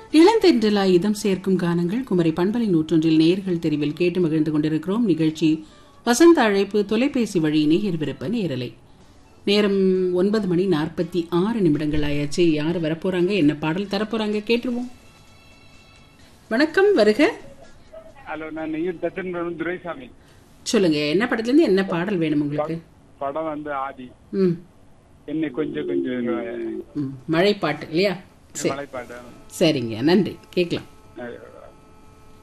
இளந்தென்றலாய் இதம் சேர்க்கும் கானங்கள் குமரி பண்பலை நூற்றொன்றில் நேர்கள் தெரிவில் கேட்டு மகிழ்ந்து கொண்டிருக்கிறோம் நிகழ்ச்சி வசந்த அழைப்பு தொலைபேசி வழி நேர் விருப்ப நேரலை நேரம் ஒன்பது மணி நாற்பத்தி ஆறு நிமிடங்கள் ஆயாச்சு யார் வரப்போறாங்க என்ன பாடல் தரப்போறாங்க கேட்டுருவோம் வணக்கம் வருக ஹலோ நான் நெய்யூர் தத்தன் துரைசாமி சொல்லுங்க என்ன படத்துல இருந்து என்ன பாடல் வேணும் உங்களுக்கு படம் வந்து ஆதி ம் என்னை கொஞ்சம் கொஞ்சம் ம், மழை பாட்டு இல்லையா சரி மலைப்பாடு சரிங்க நன்றி கேட்கலாம் அஹ்